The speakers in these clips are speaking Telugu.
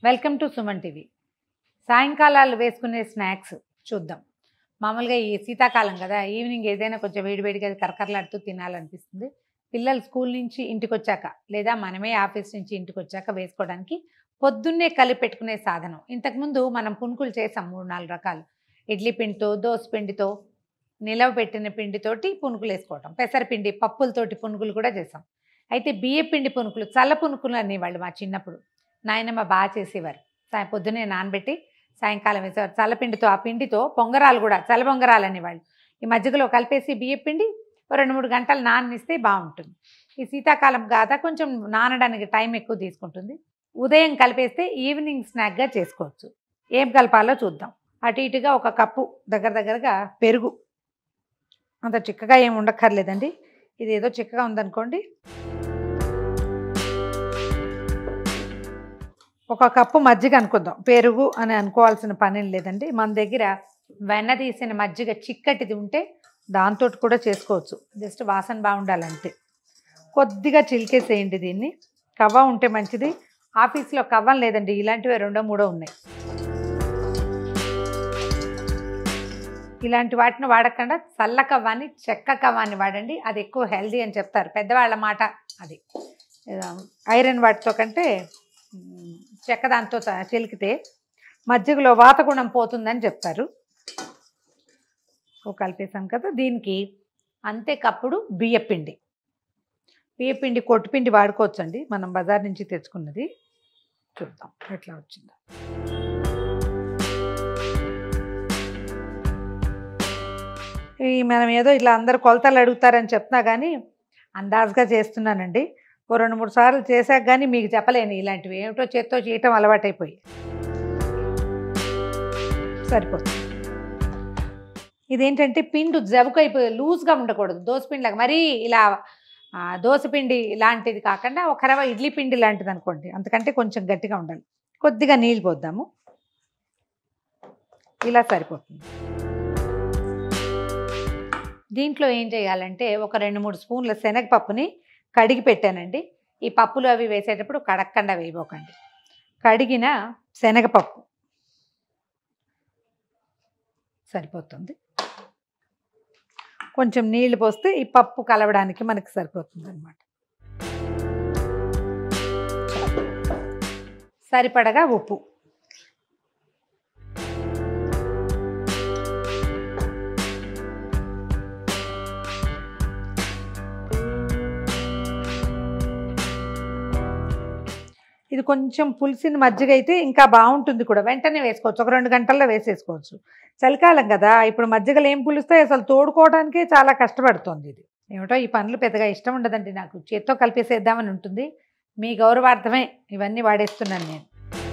వెల్కమ్ టు సుమన్ టీవీ సాయంకాలాలు వేసుకునే స్నాక్స్ చూద్దాం మామూలుగా ఈ శీతాకాలం కదా ఈవినింగ్ ఏదైనా కొంచెం వేడివేడిగా కరకరలాడుతూ తినాలనిపిస్తుంది పిల్లలు స్కూల్ నుంచి ఇంటికి వచ్చాక లేదా మనమే ఆఫీస్ నుంచి ఇంటికి వచ్చాక వేసుకోవడానికి పొద్దున్నే కలిపి పెట్టుకునే సాధనం ఇంతకుముందు మనం పునుకులు చేసాం మూడు నాలుగు రకాలు ఇడ్లీ పిండితో దోస పిండితో నిలవ పెట్టిన పిండితోటి పునుకులు వేసుకోవటం పెసరపిండి పప్పులతోటి పునుకులు కూడా చేసాం అయితే బియ్య పిండి పునుకులు చల్ల పునుకులు అనేవాళ్ళు మా చిన్నప్పుడు నాయనమ్మ బాగా చేసేవారు సాయం పొద్దున్నే నానబెట్టి సాయంకాలం వేసేవారు చల్లపిండితో ఆ పిండితో పొంగరాలు కూడా చల్ల పొంగరాలు అనేవాళ్ళు ఈ మజ్జిగలో కలిపేసి బియ్య పిండి ఓ రెండు మూడు గంటలు నాననిస్తే బాగుంటుంది ఈ శీతాకాలం కాదా కొంచెం నానడానికి టైం ఎక్కువ తీసుకుంటుంది ఉదయం కలిపేస్తే ఈవినింగ్ స్నాక్గా చేసుకోవచ్చు ఏం కలపాలో చూద్దాం అటు ఇటుగా ఒక కప్పు దగ్గర దగ్గరగా పెరుగు అంత చిక్కగా ఏమి ఉండక్కర్లేదండి ఇది ఏదో చిక్కగా ఉందనుకోండి ఒక కప్పు మజ్జిగ అనుకుందాం పెరుగు అని అనుకోవాల్సిన పని ఏం లేదండి మన దగ్గర వెన్న తీసిన మజ్జిగ చిక్కటిది ఉంటే దాంతో కూడా చేసుకోవచ్చు జస్ట్ వాసన బాగుండాలంతే కొద్దిగా చిలికేసేయండి దీన్ని కవ్వ ఉంటే మంచిది ఆఫీస్లో కవ్వం లేదండి ఇలాంటివి రెండో మూడో ఉన్నాయి ఇలాంటి వాటిని వాడకుండా చల్ల కవ్వాన్ని చెక్క కవ్వాన్ని వాడండి అది ఎక్కువ హెల్దీ అని చెప్తారు పెద్దవాళ్ళ మాట అది ఐరన్ వాటితో కంటే మ్, చెక్క దాంతో త- చిలికితే మజ్జిగలో వాతగుణం పోతుందని చెప్తారు ఓ కలిపేసాం కదా దీనికి అంతే కప్పుడు బియ్యపిండి బియ్యపిండి కొట్టుపిండి వాడుకోవచ్చండి మనం బజార్ నుంచి తెచ్చుకున్నది చూద్దాం ఎట్లా వచ్చిందో ఈ మనం ఏదో ఇట్లా అందరు కొలతలు అడుగుతారని చెప్తున్నా కానీ అందాజుగా చేస్తున్నానండి ఓ రెండు మూడు సార్లు చేశాక కానీ మీకు చెప్పలేను ఇలాంటివి ఏమిటో చేత్తో చేయటం అలవాటైపోయి సరిపోతుంది ఇదేంటంటే పిండి జవుకైపోయి లూజ్గా ఉండకూడదు దోసపిండిలాగా మరీ ఇలా ఆ, దోసపిండి లాంటిది కాకుండా ఒక రవ ఇడ్లీ పిండి లాంటిది అనుకోండి అంతకంటే కొంచెం గట్టిగా ఉండాలి కొద్దిగా నీళ్ళు పోద్దాము ఇలా సరిపోతుంది దీంట్లో ఏం చేయాలంటే ఒక రెండు మూడు స్పూన్ల శనగపప్పుని కడిగి పెట్టానండి ఈ పప్పులు అవి వేసేటప్పుడు కడక్కండా వేయబోకండి కడిగిన శనగపప్పు సరిపోతుంది కొంచెం నీళ్లు పోస్తే ఈ పప్పు కలవడానికి మనకి సరిపోతుంది అనమాట సరిపడగా ఉప్పు ఇది కొంచెం పులిసిన మజ్జిగ అయితే ఇంకా బాగుంటుంది కూడా వెంటనే వేసుకోవచ్చు ఒక రెండు గంటల్లో వేసేసుకోవచ్చు చలికాలం కదా ఇప్పుడు మజ్జిగలు ఏం పులుస్తాయి అసలు తోడుకోవడానికే చాలా కష్టపడుతోంది ఇది ఏమిటో ఈ పనులు పెద్దగా ఇష్టం ఉండదండి నాకు చేత్తో కలిపేసేద్దామని ఉంటుంది మీ గౌరవార్థమే ఇవన్నీ వాడేస్తున్నాను నేను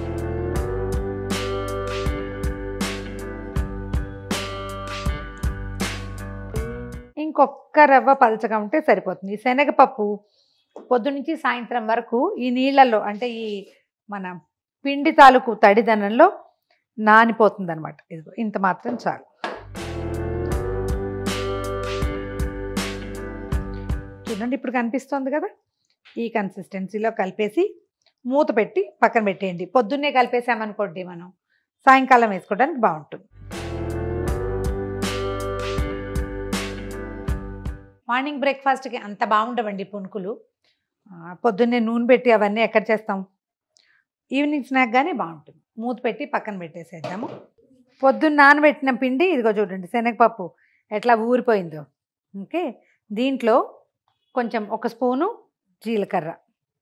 ఇంకొక్క రవ్వ పలచగా ఉంటే సరిపోతుంది ఈ శనగపప్పు పొద్దునుంచి సాయంత్రం వరకు ఈ నీళ్ళల్లో అంటే ఈ మన పిండి తాలూకు తడిదనంలో నానిపోతుంది అనమాట ఇదిగో ఇంత మాత్రం చాలు చూడండి ఇప్పుడు కనిపిస్తుంది కదా ఈ కన్సిస్టెన్సీలో కలిపేసి మూత పెట్టి పక్కన పెట్టేయండి పొద్దున్నే కలిపేసామనుకోండి మనం సాయంకాలం వేసుకోవడానికి బాగుంటుంది మార్నింగ్ బ్రేక్ఫాస్ట్కి అంత బాగుండవండి పునుకులు ఆ, పొద్దున్నే నూనె పెట్టి అవన్నీ ఎక్కడ చేస్తాం ఈవినింగ్ స్నాక్ కానీ బాగుంటుంది మూత పెట్టి పక్కన పెట్టేసేద్దాము పొద్దున్న నానబెట్టిన పిండి ఇదిగో చూడండి శనగపప్పు ఎట్లా ఊరిపోయిందో ఓకే దీంట్లో కొంచెం ఒక స్పూను జీలకర్ర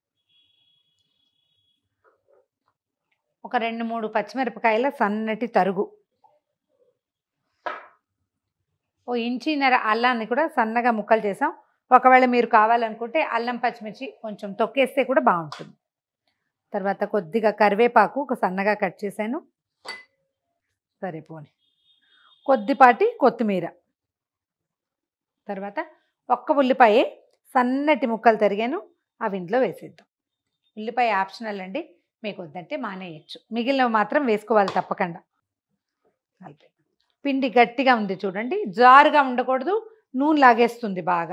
ఒక రెండు మూడు పచ్చిమిరపకాయల సన్నటి తరుగు ఓ ఇంచిన్నర అల్లాన్ని కూడా సన్నగా ముక్కలు చేసాం ఒకవేళ మీరు కావాలనుకుంటే అల్లం పచ్చిమిర్చి కొంచెం తొక్కేస్తే కూడా బాగుంటుంది తర్వాత కొద్దిగా కరివేపాకు ఒక సన్నగా కట్ చేశాను సరిపోని కొద్దిపాటి కొత్తిమీర తర్వాత ఒక్క ఉల్లిపాయ సన్నటి ముక్కలు తరిగాను అవి ఇంట్లో వేసేద్దాం ఉల్లిపాయ ఆప్షనల్ అండి మీకు వద్దంటే మానేయచ్చు మిగిలినవి మాత్రం వేసుకోవాలి తప్పకుండా కలిపి పిండి గట్టిగా ఉంది చూడండి జారుగా ఉండకూడదు నూనె లాగేస్తుంది బాగా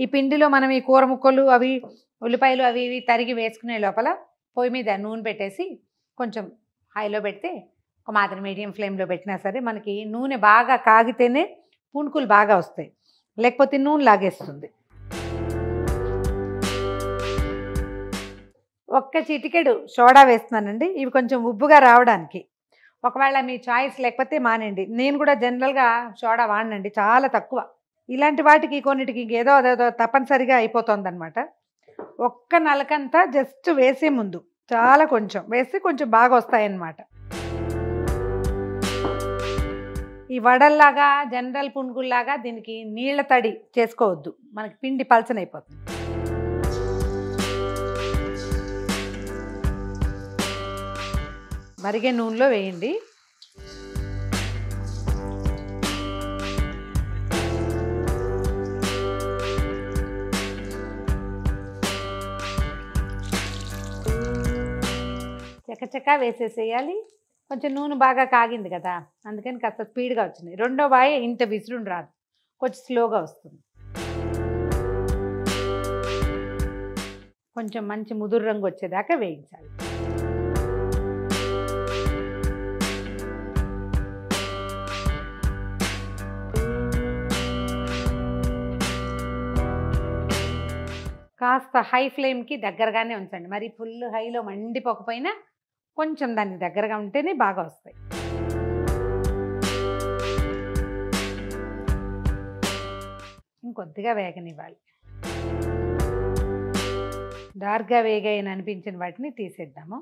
ఈ పిండిలో మనం ఈ కూర ముక్కలు అవి ఉల్లిపాయలు అవి ఇవి తరిగి వేసుకునే లోపల పొయ్యి మీద నూనె పెట్టేసి కొంచెం హైలో పెడితే ఒక మాత్రం మీడియం ఫ్లేమ్లో పెట్టినా సరే మనకి నూనె బాగా కాగితేనే పుణుకులు బాగా వస్తాయి లేకపోతే నూనె లాగేస్తుంది ఒక్క చిటికెడు సోడా వేస్తున్నానండి ఇవి కొంచెం ఉబ్బుగా రావడానికి ఒకవేళ మీ చాయిస్ లేకపోతే మానండి నేను కూడా జనరల్గా సోడా వాడనండి చాలా తక్కువ ఇలాంటి వాటికి కొన్నిటికి ఏదో అదేదో తప్పనిసరిగా అయిపోతుంది అనమాట ఒక్క నలకంతా జస్ట్ వేసే ముందు చాలా కొంచెం వేస్తే కొంచెం బాగా వస్తాయన్నమాట ఈ వడల్లాగా జనరల్ పునుగుల్లాగా దీనికి నీళ్ళ తడి చేసుకోవద్దు మనకి పిండి పలచనైపోతుంది మరిగే నూనెలో వేయండి చకచక వేసేసేయాలి కొంచెం నూనె బాగా కాగింది కదా అందుకని కాస్త స్పీడ్గా వచ్చింది రెండో వాయ ఇంత విసురుని రాదు కొంచెం స్లోగా వస్తుంది కొంచెం మంచి ముదురు రంగు వచ్చేదాకా వేయించాలి కాస్త హై ఫ్లేమ్కి దగ్గరగానే ఉంచండి మరి ఫుల్ హైలో మండిపోకపోయినా కొంచెం దానికి దగ్గరగా ఉంటేనే బాగా వస్తాయి ఇంకొద్దిగా వేగనివ్వాలి డార్క్గా వేగాయని అనిపించిన వాటిని తీసేద్దాము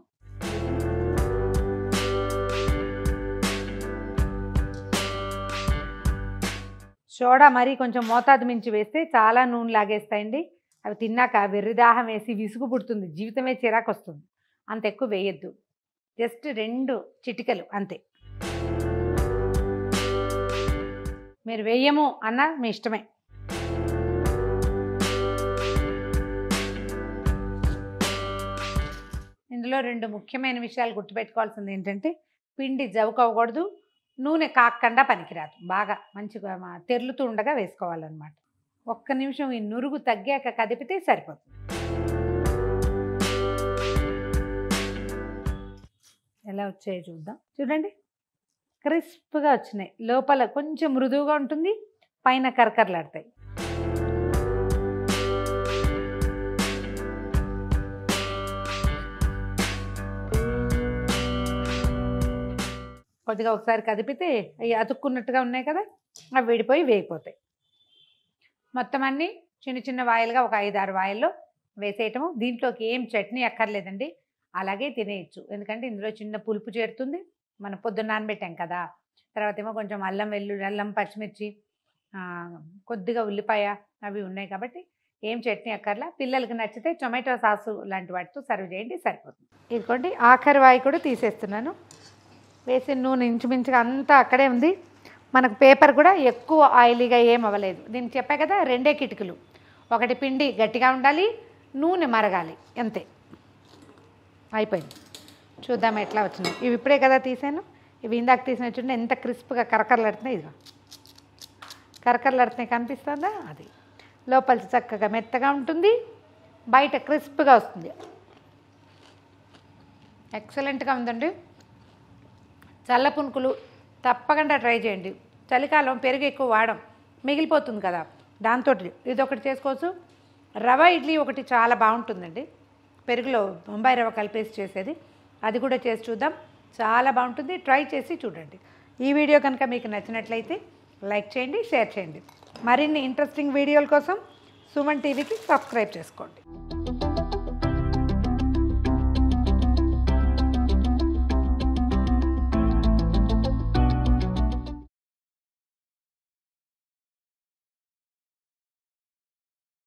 సోడా మరీ కొంచెం మోతాదు మించి వేస్తే చాలా నూనె లాగేస్తాయండి అవి తిన్నాక వెర్రిదాహం వేసి విసుగు పుడుతుంది జీవితమే చిరాకు వస్తుంది అంత ఎక్కువ వేయద్దు జస్ట్ రెండు చిటికలు అంతే మీరు వేయము అన్న మీ ఇష్టమే ఇందులో రెండు ముఖ్యమైన విషయాలు గుర్తుపెట్టుకోవాల్సింది ఏంటంటే పిండి జవుకోకూడదు నూనె కాకుండా పనికిరాదు బాగా మంచిగా మా- తెరులుతూ ఉండగా వేసుకోవాలన్నమాట ఒక్క నిమిషం ఈ నురుగు తగ్గాక కదిపితే సరిపోతుంది ఎలా వచ్చాయో చూద్దాం చూడండి క్రిస్ప్గా వచ్చినాయి లోపల కొంచెం మృదువుగా ఉంటుంది పైన కరకరలాడతాయి కొద్దిగా ఒకసారి కదిపితే అవి అతుక్కున్నట్టుగా ఉన్నాయి కదా అవి విడిపోయి వేగిపోతాయి మొత్తం అన్నీ చిన్న చిన్న వాయిల్గా ఒక ఐదు ఆరు వాయిల్లో వేసేయటము దీంట్లోకి ఏం చట్నీ అక్కర్లేదండి అలాగే తినేయచ్చు ఎందుకంటే ఇందులో చిన్న పులుపు చేరుతుంది మనం పొద్దున్న నానబెట్టాం కదా తర్వాత ఏమో కొంచెం అల్లం వెల్లుల్లి అల్లం పచ్చిమిర్చి ఆ, కొద్దిగా ఉల్లిపాయ అవి ఉన్నాయి కాబట్టి ఏం చట్నీ అక్కర్లా పిల్లలకి నచ్చితే టొమాటో సాసు లాంటి వాటితో సర్వ్ చేయండి సరిపోతుంది ఇదిగోండి ఆఖరి వాయి కూడా తీసేస్తున్నాను వేసిన నూనె ఇంచుమించుగా అంతా అక్కడే ఉంది మనకు పేపర్ కూడా ఎక్కువ ఆయిలీగా ఏం అవ్వలేదు దీనికి చెప్పా కదా రెండే కిటుకులు ఒకటి పిండి గట్టిగా ఉండాలి నూనె మరగాలి అంతే అయిపోయింది చూద్దాం ఎట్లా వచ్చినాయి ఇవి ఇప్పుడే కదా తీసాను ఇవి ఇందాక తీసిన చూడండి ఎంత క్రిస్ప్గా కరకరలాడుతున్నాయి ఇదిగో కరకరలాడుతున్నాయి కనిపిస్తుందా అది లోపల చక్కగా మెత్తగా ఉంటుంది బయట క్రిస్ప్గా వస్తుంది ఎక్సలెంట్గా ఉందండి చల్ల పునుకులు తప్పకుండా ట్రై చేయండి చలికాలం పెరుగు ఎక్కువ వాడం మిగిలిపోతుంది కదా దాంతో ఇది ఒకటి చేసుకోవచ్చు రవ ఇడ్లీ ఒకటి చాలా బాగుంటుందండి పెరుగులో బొంబాయి రవ కలిపేసి చేసేది అది కూడా చేసి చూద్దాం చాలా బాగుంటుంది ట్రై చేసి చూడండి ఈ వీడియో కనుక మీకు నచ్చినట్లయితే లైక్ చేయండి షేర్ చేయండి మరిన్ని ఇంట్రెస్టింగ్ వీడియోల కోసం సుమన్ టీవీకి సబ్స్క్రైబ్ చేసుకోండి